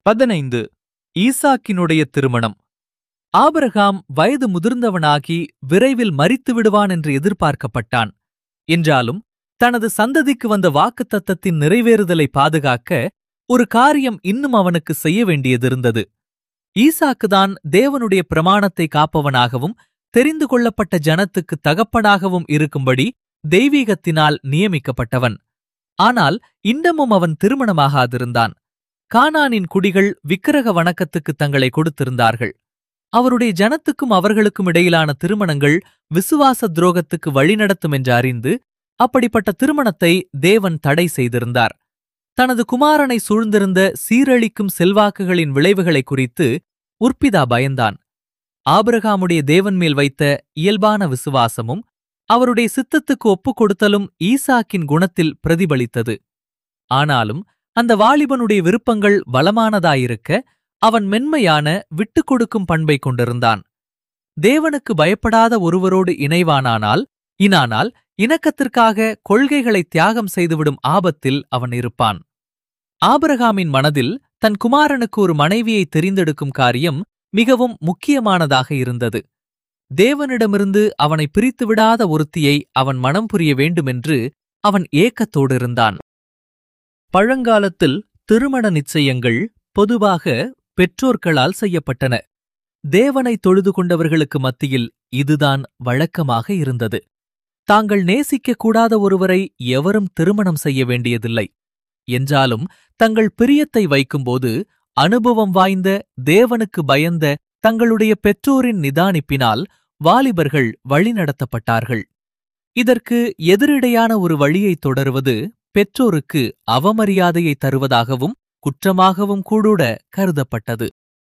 பதினைந்து ஈசாக்கினுடைய திருமணம் ஆபிரகாம் வயது முதிர்ந்தவனாகி விரைவில் மரித்து விடுவான் என்று எதிர்பார்க்கப்பட்டான் என்றாலும் தனது சந்ததிக்கு வந்த வாக்குத்தத்தத்தின் நிறைவேறுதலை பாதுகாக்க ஒரு காரியம் இன்னும் அவனுக்கு செய்ய வேண்டியதிருந்தது ஈசாக்குதான் தேவனுடைய பிரமாணத்தை காப்பவனாகவும் தெரிந்து கொள்ளப்பட்ட ஜனத்துக்கு தகப்பனாகவும் இருக்கும்படி தெய்வீகத்தினால் நியமிக்கப்பட்டவன் ஆனால் இன்னமும் அவன் திருமணமாகாதிருந்தான் கானானின் குடிகள் விக்கிரக வணக்கத்துக்கு தங்களை கொடுத்திருந்தார்கள் அவருடைய ஜனத்துக்கும் அவர்களுக்கும் இடையிலான திருமணங்கள் விசுவாச துரோகத்துக்கு வழிநடத்தும் என்று அறிந்து அப்படிப்பட்ட திருமணத்தை தேவன் தடை செய்திருந்தார் தனது குமாரனை சூழ்ந்திருந்த சீரழிக்கும் செல்வாக்குகளின் விளைவுகளை குறித்து உற்பிதா பயந்தான் ஆபிரகாமுடைய தேவன் மேல் வைத்த இயல்பான விசுவாசமும் அவருடைய சித்தத்துக்கு ஒப்புக் கொடுத்தலும் ஈசாக்கின் குணத்தில் பிரதிபலித்தது ஆனாலும் அந்த வாலிபனுடைய விருப்பங்கள் பலமானதாயிருக்க அவன் மென்மையான விட்டுக் கொடுக்கும் பண்பை கொண்டிருந்தான் தேவனுக்கு பயப்படாத ஒருவரோடு இணைவானானால் இனானால் இணக்கத்திற்காக கொள்கைகளை தியாகம் செய்துவிடும் ஆபத்தில் அவன் இருப்பான் ஆபிரகாமின் மனதில் தன் குமாரனுக்கு ஒரு மனைவியை தெரிந்தெடுக்கும் காரியம் மிகவும் முக்கியமானதாக இருந்தது தேவனிடமிருந்து அவனை பிரித்துவிடாத ஒருத்தியை அவன் மனம் புரிய வேண்டுமென்று அவன் ஏக்கத்தோடு இருந்தான் பழங்காலத்தில் திருமண நிச்சயங்கள் பொதுவாக பெற்றோர்களால் செய்யப்பட்டன தேவனை தொழுது கொண்டவர்களுக்கு மத்தியில் இதுதான் வழக்கமாக இருந்தது தாங்கள் நேசிக்கக் கூடாத ஒருவரை எவரும் திருமணம் செய்ய வேண்டியதில்லை என்றாலும் தங்கள் பிரியத்தை வைக்கும்போது அனுபவம் வாய்ந்த தேவனுக்கு பயந்த தங்களுடைய பெற்றோரின் நிதானிப்பினால் வாலிபர்கள் வழிநடத்தப்பட்டார்கள் இதற்கு எதிரிடையான ஒரு வழியை தொடருவது பெற்றோருக்கு அவமரியாதையை தருவதாகவும் குற்றமாகவும் கூடூட கருதப்பட்டது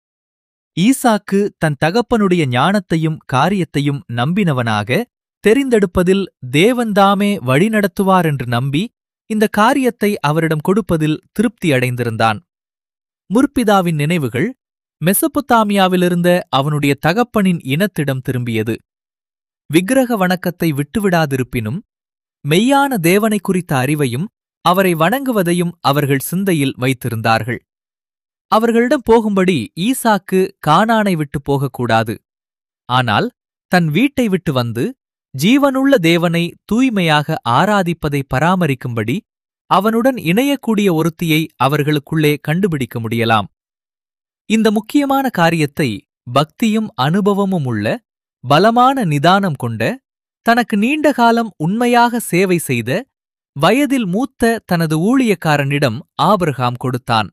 ஈசாக்கு தன் தகப்பனுடைய ஞானத்தையும் காரியத்தையும் நம்பினவனாக தெரிந்தெடுப்பதில் தேவன்தாமே வழிநடத்துவார் என்று நம்பி இந்த காரியத்தை அவரிடம் கொடுப்பதில் திருப்தி அடைந்திருந்தான் முற்பிதாவின் நினைவுகள் மெசபொத்தாமியாவிலிருந்த அவனுடைய தகப்பனின் இனத்திடம் திரும்பியது விக்கிரக வணக்கத்தை விட்டுவிடாதிருப்பினும் மெய்யான தேவனை குறித்த அறிவையும் அவரை வணங்குவதையும் அவர்கள் சிந்தையில் வைத்திருந்தார்கள் அவர்களிடம் போகும்படி ஈசாக்கு கானானை விட்டு போகக்கூடாது ஆனால் தன் வீட்டை விட்டு வந்து ஜீவனுள்ள தேவனை தூய்மையாக ஆராதிப்பதை பராமரிக்கும்படி அவனுடன் இணையக்கூடிய ஒருத்தியை அவர்களுக்குள்ளே கண்டுபிடிக்க முடியலாம் இந்த முக்கியமான காரியத்தை பக்தியும் அனுபவமும் உள்ள பலமான நிதானம் கொண்ட தனக்கு நீண்ட காலம் உண்மையாக சேவை செய்த வயதில் மூத்த தனது ஊழியக்காரனிடம் ஆபிரகாம் கொடுத்தான்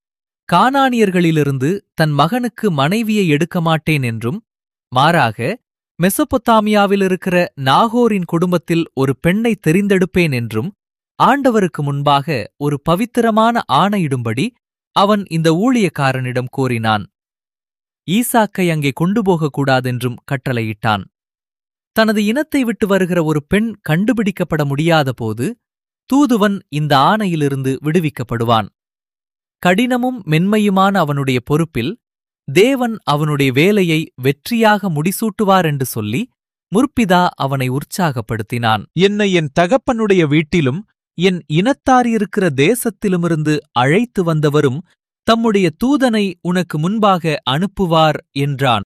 கானானியர்களிலிருந்து தன் மகனுக்கு மனைவியை எடுக்க மாட்டேன் என்றும் மாறாக மெசொப்பொத்தாமியாவில் இருக்கிற நாகோரின் குடும்பத்தில் ஒரு பெண்ணை தெரிந்தெடுப்பேன் என்றும் ஆண்டவருக்கு முன்பாக ஒரு பவித்திரமான ஆணையிடும்படி அவன் இந்த ஊழியக்காரனிடம் கோரினான் ஈசாக்கை அங்கே கொண்டு போகக்கூடாதென்றும் கட்டளையிட்டான் தனது இனத்தை விட்டு வருகிற ஒரு பெண் கண்டுபிடிக்கப்பட முடியாதபோது தூதுவன் இந்த ஆணையிலிருந்து விடுவிக்கப்படுவான் கடினமும் மென்மையுமான அவனுடைய பொறுப்பில் தேவன் அவனுடைய வேலையை வெற்றியாக முடிசூட்டுவார் என்று சொல்லி முற்பிதா அவனை உற்சாகப்படுத்தினான் என்னை என் தகப்பனுடைய வீட்டிலும் என் இனத்தார் இருக்கிற தேசத்திலுமிருந்து அழைத்து வந்தவரும் தம்முடைய தூதனை உனக்கு முன்பாக அனுப்புவார் என்றான்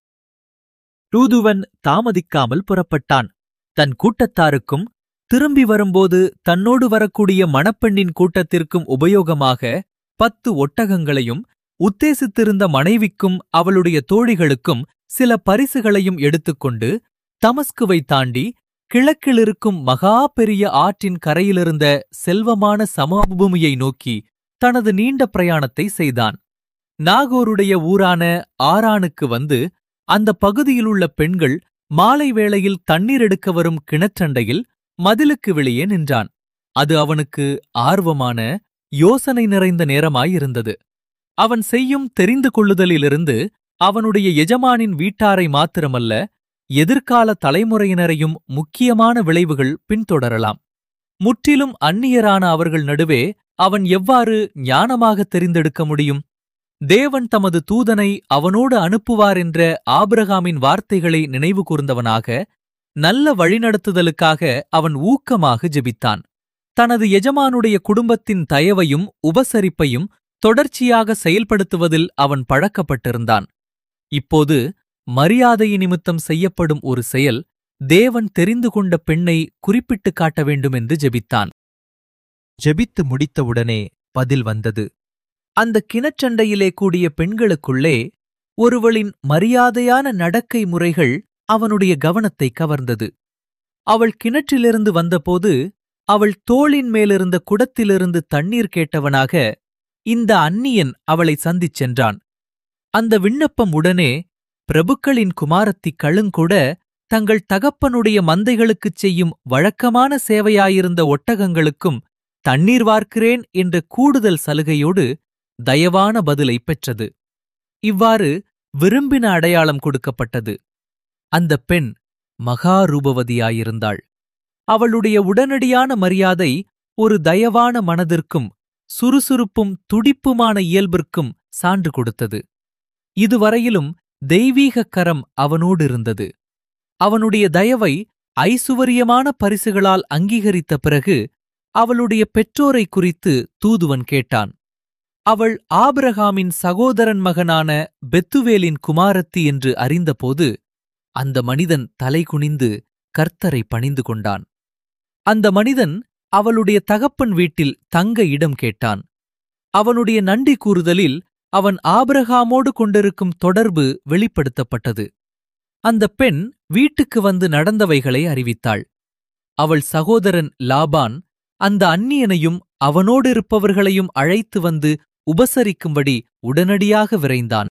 தூதுவன் தாமதிக்காமல் புறப்பட்டான் தன் கூட்டத்தாருக்கும் திரும்பி வரும்போது தன்னோடு வரக்கூடிய மணப்பெண்ணின் கூட்டத்திற்கும் உபயோகமாக பத்து ஒட்டகங்களையும் உத்தேசித்திருந்த மனைவிக்கும் அவளுடைய தோழிகளுக்கும் சில பரிசுகளையும் எடுத்துக்கொண்டு தமஸ்குவை தாண்டி கிழக்கிலிருக்கும் மகா பெரிய ஆற்றின் கரையிலிருந்த செல்வமான சமபூமியை நோக்கி தனது நீண்ட பிரயாணத்தை செய்தான் நாகோருடைய ஊரான ஆரானுக்கு வந்து அந்த பகுதியிலுள்ள பெண்கள் மாலை வேளையில் தண்ணீர் எடுக்க வரும் கிணற்றண்டையில் மதிலுக்கு வெளியே நின்றான் அது அவனுக்கு ஆர்வமான யோசனை நிறைந்த நேரமாயிருந்தது அவன் செய்யும் தெரிந்து கொள்ளுதலிலிருந்து அவனுடைய எஜமானின் வீட்டாரை மாத்திரமல்ல எதிர்கால தலைமுறையினரையும் முக்கியமான விளைவுகள் பின்தொடரலாம் முற்றிலும் அந்நியரான அவர்கள் நடுவே அவன் எவ்வாறு ஞானமாக தெரிந்தெடுக்க முடியும் தேவன் தமது தூதனை அவனோடு அனுப்புவார் என்ற ஆபிரகாமின் வார்த்தைகளை நினைவு கூர்ந்தவனாக நல்ல வழிநடத்துதலுக்காக அவன் ஊக்கமாக ஜெபித்தான் தனது எஜமானுடைய குடும்பத்தின் தயவையும் உபசரிப்பையும் தொடர்ச்சியாக செயல்படுத்துவதில் அவன் பழக்கப்பட்டிருந்தான் இப்போது மரியாதை நிமித்தம் செய்யப்படும் ஒரு செயல் தேவன் தெரிந்து கொண்ட பெண்ணை குறிப்பிட்டுக் காட்ட வேண்டும் என்று ஜெபித்தான் ஜெபித்து முடித்தவுடனே பதில் வந்தது அந்த கிணற்றண்டையிலே கூடிய பெண்களுக்குள்ளே ஒருவளின் மரியாதையான நடக்கை முறைகள் அவனுடைய கவனத்தை கவர்ந்தது அவள் கிணற்றிலிருந்து வந்தபோது அவள் தோளின் மேலிருந்த குடத்திலிருந்து தண்ணீர் கேட்டவனாக இந்த அந்நியன் அவளை சந்திச் சென்றான் அந்த விண்ணப்பம் உடனே பிரபுக்களின் குமாரத்தி கழுங்கூட தங்கள் தகப்பனுடைய மந்தைகளுக்குச் செய்யும் வழக்கமான சேவையாயிருந்த ஒட்டகங்களுக்கும் தண்ணீர் வார்க்கிறேன் என்ற கூடுதல் சலுகையோடு தயவான பதிலை பெற்றது இவ்வாறு விரும்பின அடையாளம் கொடுக்கப்பட்டது அந்த பெண் மகாரூபவதியாயிருந்தாள் அவளுடைய உடனடியான மரியாதை ஒரு தயவான மனதிற்கும் சுறுசுறுப்பும் துடிப்புமான இயல்பிற்கும் சான்று கொடுத்தது இதுவரையிலும் தெய்வீகக் கரம் அவனோடு இருந்தது அவனுடைய தயவை ஐசுவரியமான பரிசுகளால் அங்கீகரித்த பிறகு அவளுடைய பெற்றோரை குறித்து தூதுவன் கேட்டான் அவள் ஆபிரகாமின் சகோதரன் மகனான பெத்துவேலின் குமாரத்தி என்று அறிந்தபோது அந்த மனிதன் தலை குனிந்து கர்த்தரை பணிந்து கொண்டான் அந்த மனிதன் அவளுடைய தகப்பன் வீட்டில் தங்க இடம் கேட்டான் அவனுடைய நன்றி கூறுதலில் அவன் ஆபிரகாமோடு கொண்டிருக்கும் தொடர்பு வெளிப்படுத்தப்பட்டது அந்த பெண் வீட்டுக்கு வந்து நடந்தவைகளை அறிவித்தாள் அவள் சகோதரன் லாபான் அந்த அந்நியனையும் அவனோடு இருப்பவர்களையும் அழைத்து வந்து உபசரிக்கும்படி உடனடியாக விரைந்தான்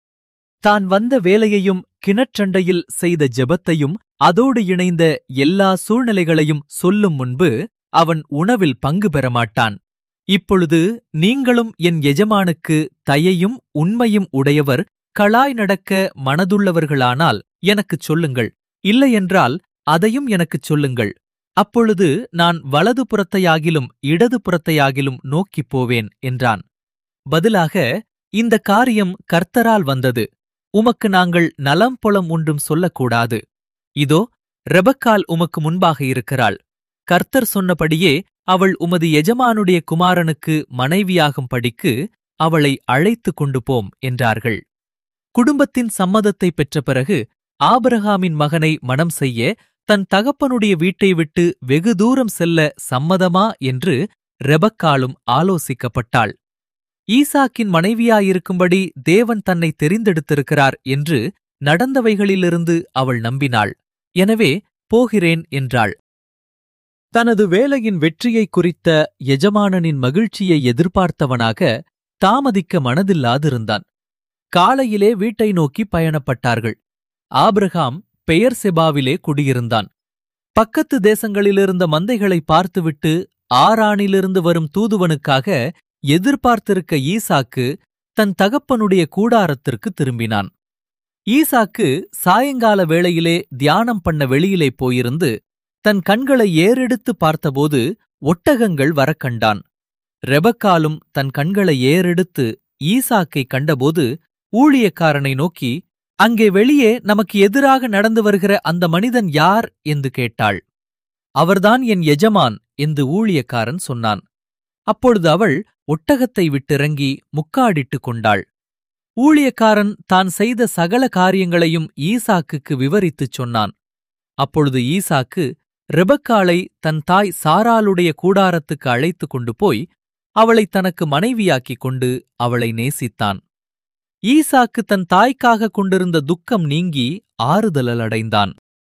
தான் வந்த வேலையையும் கிணற்றண்டையில் செய்த ஜெபத்தையும் அதோடு இணைந்த எல்லா சூழ்நிலைகளையும் சொல்லும் முன்பு அவன் உணவில் பங்கு பெறமாட்டான் இப்பொழுது நீங்களும் என் எஜமானுக்கு தயையும் உண்மையும் உடையவர் களாய் நடக்க மனதுள்ளவர்களானால் எனக்குச் சொல்லுங்கள் இல்லையென்றால் அதையும் எனக்குச் சொல்லுங்கள் அப்பொழுது நான் வலது புறத்தையாகிலும் இடது புறத்தையாகிலும் நோக்கிப் போவேன் என்றான் பதிலாக இந்த காரியம் கர்த்தரால் வந்தது உமக்கு நாங்கள் நலம் புலம் ஒன்றும் சொல்லக்கூடாது இதோ ரெபக்கால் உமக்கு முன்பாக இருக்கிறாள் கர்த்தர் சொன்னபடியே அவள் உமது எஜமானுடைய குமாரனுக்கு மனைவியாகும் படிக்கு அவளை அழைத்துக் கொண்டு போம் என்றார்கள் குடும்பத்தின் சம்மதத்தை பெற்ற பிறகு ஆபிரகாமின் மகனை மணம் செய்ய தன் தகப்பனுடைய வீட்டை விட்டு வெகு தூரம் செல்ல சம்மதமா என்று ரெபக்காலும் ஆலோசிக்கப்பட்டாள் ஈசாக்கின் மனைவியாயிருக்கும்படி தேவன் தன்னை தெரிந்தெடுத்திருக்கிறார் என்று நடந்தவைகளிலிருந்து அவள் நம்பினாள் எனவே போகிறேன் என்றாள் தனது வேலையின் வெற்றியை குறித்த எஜமானனின் மகிழ்ச்சியை எதிர்பார்த்தவனாக தாமதிக்க மனதில்லாதிருந்தான் காலையிலே வீட்டை நோக்கி பயணப்பட்டார்கள் ஆபிரகாம் பெயர் செபாவிலே குடியிருந்தான் பக்கத்து தேசங்களிலிருந்த மந்தைகளை பார்த்துவிட்டு ஆரானிலிருந்து வரும் தூதுவனுக்காக எதிர்பார்த்திருக்க ஈசாக்கு தன் தகப்பனுடைய கூடாரத்திற்கு திரும்பினான் ஈசாக்கு சாயங்கால வேளையிலே தியானம் பண்ண வெளியிலே போயிருந்து தன் கண்களை ஏறெடுத்து பார்த்தபோது ஒட்டகங்கள் வரக் கண்டான் ரெபக்காலும் தன் கண்களை ஏறெடுத்து ஈசாக்கை கண்டபோது ஊழியக்காரனை நோக்கி அங்கே வெளியே நமக்கு எதிராக நடந்து வருகிற அந்த மனிதன் யார் என்று கேட்டாள் அவர்தான் என் எஜமான் என்று ஊழியக்காரன் சொன்னான் அப்பொழுது அவள் ஒட்டகத்தை விட்டிறங்கி முக்காடிட்டுக் கொண்டாள் ஊழியக்காரன் தான் செய்த சகல காரியங்களையும் ஈசாக்குக்கு விவரித்துச் சொன்னான் அப்பொழுது ஈசாக்கு ரெபக்காளை தன் தாய் சாராளுடைய கூடாரத்துக்கு அழைத்துக் கொண்டு போய் அவளை தனக்கு மனைவியாக்கிக் கொண்டு அவளை நேசித்தான் ஈசாக்கு தன் தாய்க்காக கொண்டிருந்த துக்கம் நீங்கி ஆறுதலல் அடைந்தான்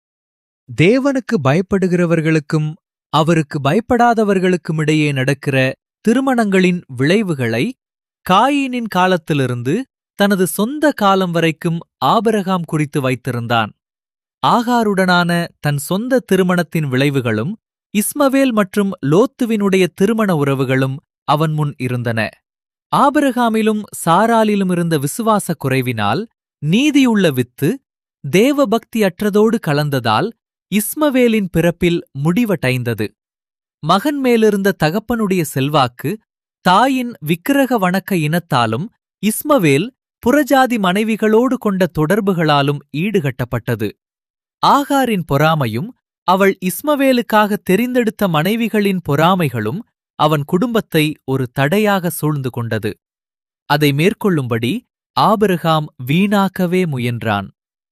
தேவனுக்கு பயப்படுகிறவர்களுக்கும் அவருக்கு பயப்படாதவர்களுக்கும் இடையே நடக்கிற திருமணங்களின் விளைவுகளை காயினின் காலத்திலிருந்து தனது சொந்த காலம் வரைக்கும் ஆபரகாம் குறித்து வைத்திருந்தான் ஆகாருடனான தன் சொந்த திருமணத்தின் விளைவுகளும் இஸ்மவேல் மற்றும் லோத்துவினுடைய திருமண உறவுகளும் அவன் முன் இருந்தன ஆபிரகாமிலும் சாராலிலும் இருந்த விசுவாச குறைவினால் நீதியுள்ள வித்து தேவபக்தி அற்றதோடு கலந்ததால் இஸ்மவேலின் பிறப்பில் முடிவடைந்தது மகன் மேலிருந்த தகப்பனுடைய செல்வாக்கு தாயின் விக்கிரக வணக்க இனத்தாலும் இஸ்மவேல் புறஜாதி மனைவிகளோடு கொண்ட தொடர்புகளாலும் ஈடுகட்டப்பட்டது ஆகாரின் பொறாமையும் அவள் இஸ்மவேலுக்காக தெரிந்தெடுத்த மனைவிகளின் பொறாமைகளும் அவன் குடும்பத்தை ஒரு தடையாக சூழ்ந்து கொண்டது அதை மேற்கொள்ளும்படி ஆபிரகாம் வீணாக்கவே முயன்றான்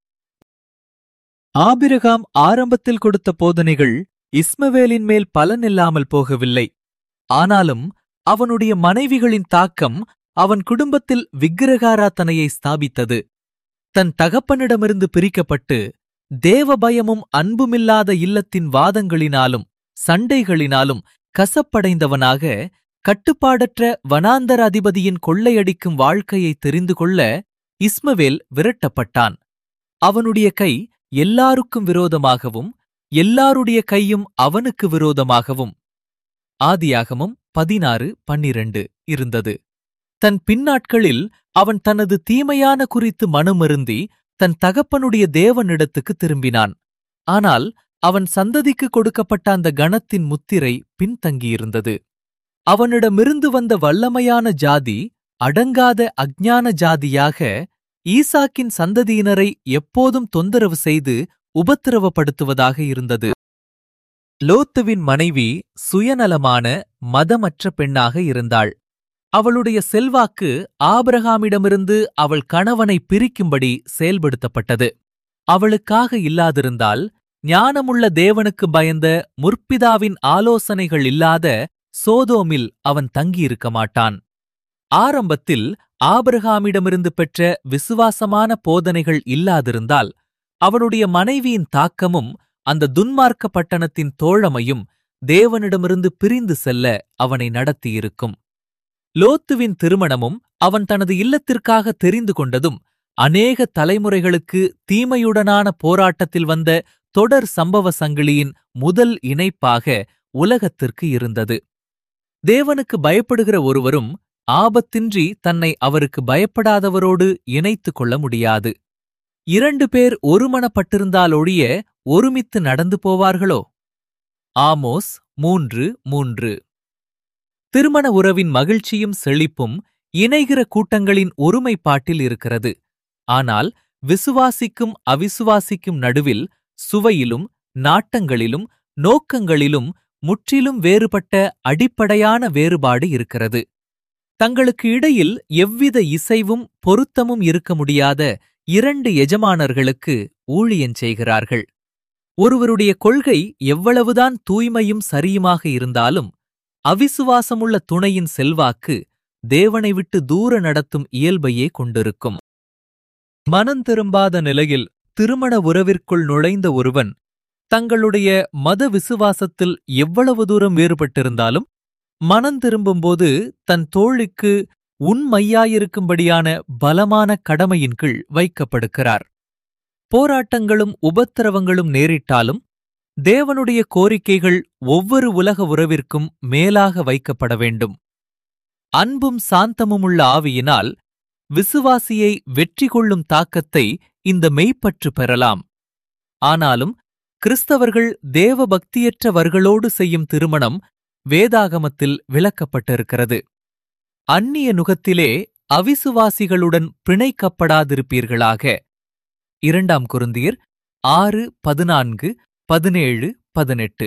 ஆபிரகாம் ஆரம்பத்தில் கொடுத்த போதனைகள் இஸ்மவேலின் மேல் பலனில்லாமல் போகவில்லை ஆனாலும் அவனுடைய மனைவிகளின் தாக்கம் அவன் குடும்பத்தில் விக்கிரகாராத்தனையை ஸ்தாபித்தது தன் தகப்பனிடமிருந்து பிரிக்கப்பட்டு தேவபயமும் அன்புமில்லாத இல்லத்தின் வாதங்களினாலும் சண்டைகளினாலும் கசப்படைந்தவனாக கட்டுப்பாடற்ற வனாந்தர அதிபதியின் கொள்ளையடிக்கும் வாழ்க்கையை தெரிந்து கொள்ள இஸ்மவேல் விரட்டப்பட்டான் அவனுடைய கை எல்லாருக்கும் விரோதமாகவும் எல்லாருடைய கையும் அவனுக்கு விரோதமாகவும் ஆதியாகமம் பதினாறு பன்னிரண்டு இருந்தது தன் பின்னாட்களில் அவன் தனது தீமையான குறித்து மனமருந்தி தன் தகப்பனுடைய தேவனிடத்துக்கு திரும்பினான் ஆனால் அவன் சந்ததிக்கு கொடுக்கப்பட்ட அந்த கணத்தின் முத்திரை பின்தங்கியிருந்தது அவனிடமிருந்து வந்த வல்லமையான ஜாதி அடங்காத அஞ்ஞான ஜாதியாக ஈசாக்கின் சந்ததியினரை எப்போதும் தொந்தரவு செய்து உபத்திரவப்படுத்துவதாக இருந்தது லோத்துவின் மனைவி சுயநலமான மதமற்ற பெண்ணாக இருந்தாள் அவளுடைய செல்வாக்கு ஆபிரகாமிடமிருந்து அவள் கணவனை பிரிக்கும்படி செயல்படுத்தப்பட்டது அவளுக்காக இல்லாதிருந்தால் ஞானமுள்ள தேவனுக்கு பயந்த முற்பிதாவின் ஆலோசனைகள் இல்லாத சோதோமில் அவன் தங்கியிருக்க மாட்டான் ஆரம்பத்தில் ஆபிரகாமிடமிருந்து பெற்ற விசுவாசமான போதனைகள் இல்லாதிருந்தால் அவனுடைய மனைவியின் தாக்கமும் அந்த துன்மார்க்க பட்டணத்தின் தோழமையும் தேவனிடமிருந்து பிரிந்து செல்ல அவனை நடத்தியிருக்கும் லோத்துவின் திருமணமும் அவன் தனது இல்லத்திற்காக தெரிந்து கொண்டதும் அநேக தலைமுறைகளுக்கு தீமையுடனான போராட்டத்தில் வந்த தொடர் சம்பவ சங்கிலியின் முதல் இணைப்பாக உலகத்திற்கு இருந்தது தேவனுக்கு பயப்படுகிற ஒருவரும் ஆபத்தின்றி தன்னை அவருக்கு பயப்படாதவரோடு இணைத்துக் கொள்ள முடியாது இரண்டு பேர் ஒருமனப்பட்டிருந்தாலொழிய ஒருமித்து நடந்து போவார்களோ ஆமோஸ் மூன்று மூன்று திருமண உறவின் மகிழ்ச்சியும் செழிப்பும் இணைகிற கூட்டங்களின் ஒருமைப்பாட்டில் இருக்கிறது ஆனால் விசுவாசிக்கும் அவிசுவாசிக்கும் நடுவில் சுவையிலும் நாட்டங்களிலும் நோக்கங்களிலும் முற்றிலும் வேறுபட்ட அடிப்படையான வேறுபாடு இருக்கிறது தங்களுக்கு இடையில் எவ்வித இசைவும் பொருத்தமும் இருக்க முடியாத இரண்டு எஜமானர்களுக்கு ஊழியஞ் செய்கிறார்கள் ஒருவருடைய கொள்கை எவ்வளவுதான் தூய்மையும் சரியுமாக இருந்தாலும் அவிசுவாசமுள்ள துணையின் செல்வாக்கு தேவனை விட்டு தூர நடத்தும் இயல்பையே கொண்டிருக்கும் மனம் திரும்பாத நிலையில் திருமண உறவிற்குள் நுழைந்த ஒருவன் தங்களுடைய மத விசுவாசத்தில் எவ்வளவு தூரம் வேறுபட்டிருந்தாலும் மனம் திரும்பும்போது தன் தோழிக்கு உண்மையாயிருக்கும்படியான பலமான கடமையின் கீழ் வைக்கப்படுகிறார் போராட்டங்களும் உபத்திரவங்களும் நேரிட்டாலும் தேவனுடைய கோரிக்கைகள் ஒவ்வொரு உலக உறவிற்கும் மேலாக வைக்கப்பட வேண்டும் அன்பும் சாந்தமுமுள்ள ஆவியினால் விசுவாசியை வெற்றி கொள்ளும் தாக்கத்தை இந்த மெய்ப்பற்று பெறலாம் ஆனாலும் கிறிஸ்தவர்கள் தேவபக்தியற்றவர்களோடு செய்யும் திருமணம் வேதாகமத்தில் விளக்கப்பட்டிருக்கிறது அந்நிய நுகத்திலே அவிசுவாசிகளுடன் பிணைக்கப்படாதிருப்பீர்களாக இரண்டாம் குருந்தியர் ஆறு பதினான்கு பதினேழு பதினெட்டு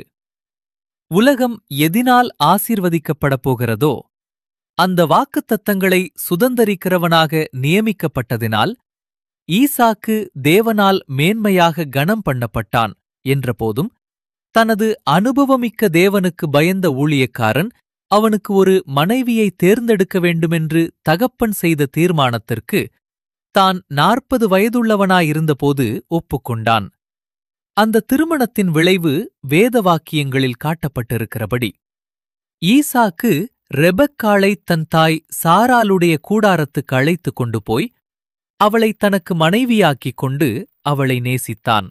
உலகம் எதினால் ஆசீர்வதிக்கப்படப் போகிறதோ அந்த வாக்குத்தத்தங்களை சுதந்தரிக்கிறவனாக நியமிக்கப்பட்டதினால் ஈசாக்கு தேவனால் மேன்மையாக கனம் பண்ணப்பட்டான் என்றபோதும் தனது அனுபவமிக்க தேவனுக்கு பயந்த ஊழியக்காரன் அவனுக்கு ஒரு மனைவியை தேர்ந்தெடுக்க வேண்டுமென்று தகப்பன் செய்த தீர்மானத்திற்கு தான் நாற்பது வயதுள்ளவனாயிருந்தபோது ஒப்புக்கொண்டான் அந்த திருமணத்தின் விளைவு வேத வாக்கியங்களில் காட்டப்பட்டிருக்கிறபடி ஈசாக்கு ரெபக்காளை தன் தாய் சாராளுடைய கூடாரத்துக்கு அழைத்துக் கொண்டு போய் அவளை தனக்கு மனைவியாக்கிக் கொண்டு அவளை நேசித்தான்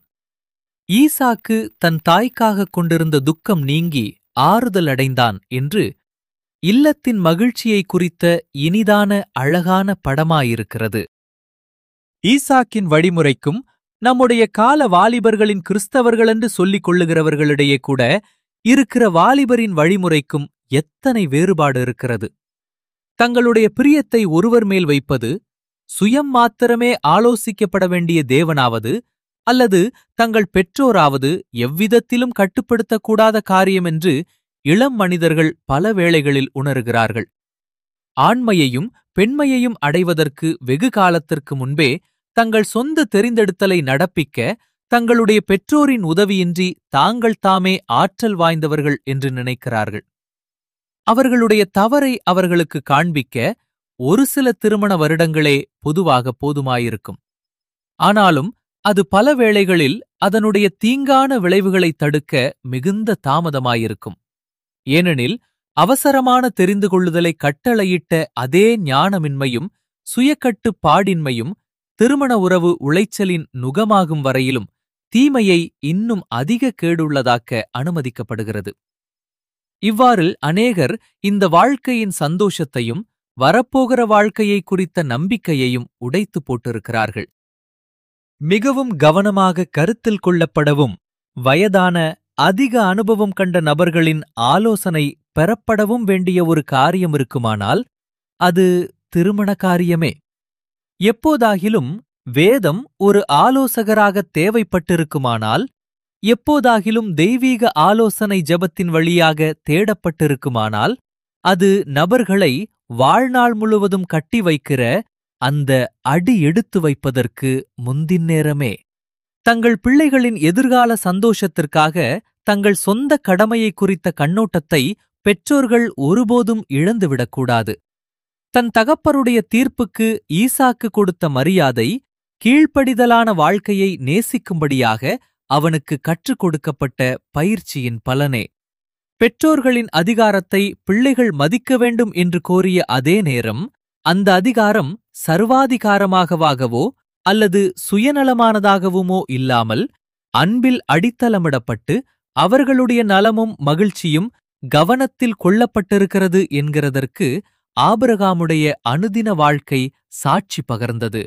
ஈசாக்கு தன் தாய்க்காகக் கொண்டிருந்த துக்கம் நீங்கி ஆறுதல் அடைந்தான் என்று இல்லத்தின் மகிழ்ச்சியை குறித்த இனிதான அழகான படமாயிருக்கிறது ஈசாக்கின் வழிமுறைக்கும் நம்முடைய கால வாலிபர்களின் கிறிஸ்தவர்களென்று சொல்லிக் கொள்ளுகிறவர்களிடையே கூட இருக்கிற வாலிபரின் வழிமுறைக்கும் எத்தனை வேறுபாடு இருக்கிறது தங்களுடைய பிரியத்தை ஒருவர் மேல் வைப்பது சுயம் மாத்திரமே ஆலோசிக்கப்பட வேண்டிய தேவனாவது அல்லது தங்கள் பெற்றோராவது எவ்விதத்திலும் கட்டுப்படுத்தக்கூடாத காரியம் என்று இளம் மனிதர்கள் பல வேளைகளில் உணர்கிறார்கள் ஆண்மையையும் பெண்மையையும் அடைவதற்கு வெகு காலத்திற்கு முன்பே தங்கள் சொந்த தெரிந்தெடுத்தலை நடப்பிக்க தங்களுடைய பெற்றோரின் உதவியின்றி தாங்கள் தாமே ஆற்றல் வாய்ந்தவர்கள் என்று நினைக்கிறார்கள் அவர்களுடைய தவறை அவர்களுக்கு காண்பிக்க ஒரு சில திருமண வருடங்களே பொதுவாக போதுமாயிருக்கும் ஆனாலும் அது பல வேளைகளில் அதனுடைய தீங்கான விளைவுகளை தடுக்க மிகுந்த தாமதமாயிருக்கும் ஏனெனில் அவசரமான தெரிந்து கொள்ளுதலை கட்டளையிட்ட அதே ஞானமின்மையும் சுயக்கட்டுப்பாடின்மையும் திருமண உறவு உளைச்சலின் நுகமாகும் வரையிலும் தீமையை இன்னும் அதிக கேடுள்ளதாக்க அனுமதிக்கப்படுகிறது இவ்வாறு அநேகர் இந்த வாழ்க்கையின் சந்தோஷத்தையும் வரப்போகிற வாழ்க்கையை குறித்த நம்பிக்கையையும் உடைத்து போட்டிருக்கிறார்கள் மிகவும் கவனமாக கருத்தில் கொள்ளப்படவும் வயதான அதிக அனுபவம் கண்ட நபர்களின் ஆலோசனை பெறப்படவும் வேண்டிய ஒரு காரியம் இருக்குமானால் அது திருமண காரியமே எப்போதாகிலும் வேதம் ஒரு ஆலோசகராக தேவைப்பட்டிருக்குமானால் எப்போதாகிலும் தெய்வீக ஆலோசனை ஜெபத்தின் வழியாக தேடப்பட்டிருக்குமானால் அது நபர்களை வாழ்நாள் முழுவதும் கட்டி வைக்கிற அந்த அடி எடுத்து வைப்பதற்கு முந்தின் நேரமே தங்கள் பிள்ளைகளின் எதிர்கால சந்தோஷத்திற்காக தங்கள் சொந்த கடமையை குறித்த கண்ணோட்டத்தை பெற்றோர்கள் ஒருபோதும் இழந்துவிடக்கூடாது தன் தகப்பருடைய தீர்ப்புக்கு ஈசாக்கு கொடுத்த மரியாதை கீழ்ப்படிதலான வாழ்க்கையை நேசிக்கும்படியாக அவனுக்கு கற்றுக் கொடுக்கப்பட்ட பயிற்சியின் பலனே பெற்றோர்களின் அதிகாரத்தை பிள்ளைகள் மதிக்க வேண்டும் என்று கோரிய அதே நேரம் அந்த அதிகாரம் சர்வாதிகாரமாகவாகவோ அல்லது சுயநலமானதாகவுமோ இல்லாமல் அன்பில் அடித்தளமிடப்பட்டு அவர்களுடைய நலமும் மகிழ்ச்சியும் கவனத்தில் கொள்ளப்பட்டிருக்கிறது என்கிறதற்கு ஆபிரகாமுடைய அனுதின வாழ்க்கை சாட்சி பகர்ந்தது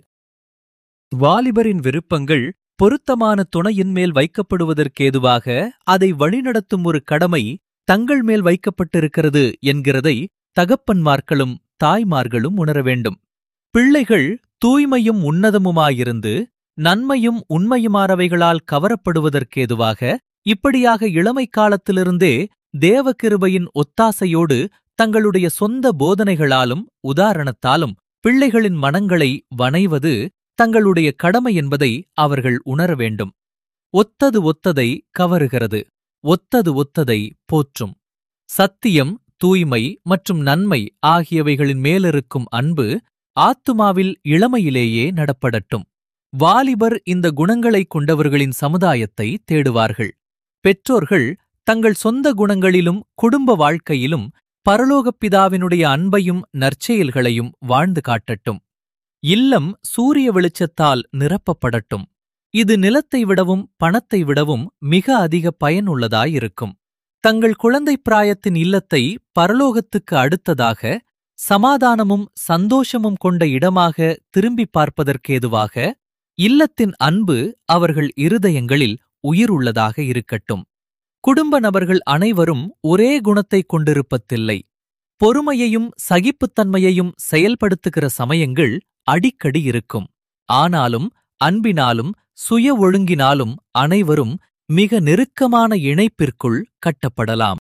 வாலிபரின் விருப்பங்கள் பொருத்தமான துணையின் மேல் வைக்கப்படுவதற்கேதுவாக அதை வழிநடத்தும் ஒரு கடமை தங்கள் மேல் வைக்கப்பட்டிருக்கிறது என்கிறதை தகப்பன்மார்களும் தாய்மார்களும் உணர வேண்டும் பிள்ளைகள் தூய்மையும் உன்னதமுமாயிருந்து நன்மையும் உண்மையுமானவைகளால் கவரப்படுவதற்கேதுவாக இப்படியாக இளமை காலத்திலிருந்தே தேவகிருபையின் ஒத்தாசையோடு தங்களுடைய சொந்த போதனைகளாலும் உதாரணத்தாலும் பிள்ளைகளின் மனங்களை வனைவது தங்களுடைய கடமை என்பதை அவர்கள் உணர வேண்டும் ஒத்தது ஒத்ததை கவருகிறது ஒத்தது ஒத்ததை போற்றும் சத்தியம் தூய்மை மற்றும் நன்மை ஆகியவைகளின் மேலிருக்கும் அன்பு ஆத்துமாவில் இளமையிலேயே நடப்படட்டும் வாலிபர் இந்த குணங்களைக் கொண்டவர்களின் சமுதாயத்தை தேடுவார்கள் பெற்றோர்கள் தங்கள் சொந்த குணங்களிலும் குடும்ப வாழ்க்கையிலும் பரலோகப் பிதாவினுடைய அன்பையும் நற்செயல்களையும் வாழ்ந்து காட்டட்டும் இல்லம் சூரிய வெளிச்சத்தால் நிரப்பப்படட்டும் இது நிலத்தை விடவும் பணத்தை விடவும் மிக அதிக பயனுள்ளதாயிருக்கும் தங்கள் குழந்தை பிராயத்தின் இல்லத்தை பரலோகத்துக்கு அடுத்ததாக சமாதானமும் சந்தோஷமும் கொண்ட இடமாக திரும்பி பார்ப்பதற்கேதுவாக இல்லத்தின் அன்பு அவர்கள் இருதயங்களில் உயிருள்ளதாக இருக்கட்டும் குடும்ப நபர்கள் அனைவரும் ஒரே குணத்தைக் கொண்டிருப்பதில்லை பொறுமையையும் சகிப்புத்தன்மையையும் செயல்படுத்துகிற சமயங்கள் அடிக்கடி இருக்கும் ஆனாலும் அன்பினாலும் சுய ஒழுங்கினாலும் அனைவரும் மிக நெருக்கமான இணைப்பிற்குள் கட்டப்படலாம்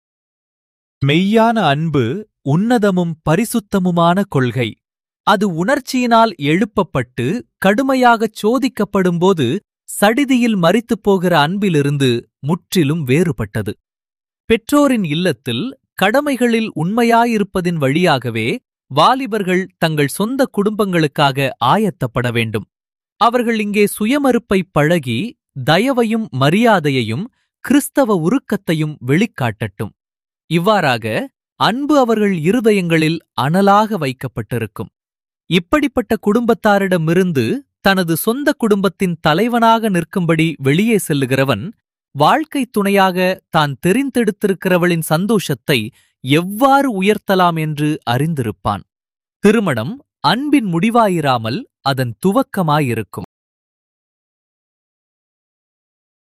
மெய்யான அன்பு உன்னதமும் பரிசுத்தமுமான கொள்கை அது உணர்ச்சியினால் எழுப்பப்பட்டு கடுமையாகச் சோதிக்கப்படும்போது சடிதியில் மரித்துப் போகிற அன்பிலிருந்து முற்றிலும் வேறுபட்டது பெற்றோரின் இல்லத்தில் கடமைகளில் உண்மையாயிருப்பதின் வழியாகவே வாலிபர்கள் தங்கள் சொந்த குடும்பங்களுக்காக ஆயத்தப்பட வேண்டும் அவர்கள் இங்கே சுயமறுப்பை பழகி தயவையும் மரியாதையையும் கிறிஸ்தவ உருக்கத்தையும் வெளிக்காட்டட்டும் இவ்வாறாக அன்பு அவர்கள் இருதயங்களில் அனலாக வைக்கப்பட்டிருக்கும் இப்படிப்பட்ட குடும்பத்தாரிடமிருந்து தனது சொந்த குடும்பத்தின் தலைவனாக நிற்கும்படி வெளியே செல்லுகிறவன் வாழ்க்கை துணையாக தான் தெரிந்தெடுத்திருக்கிறவளின் சந்தோஷத்தை எவ்வாறு உயர்த்தலாம் என்று அறிந்திருப்பான் திருமணம் அன்பின் முடிவாயிராமல் அதன் துவக்கமாயிருக்கும்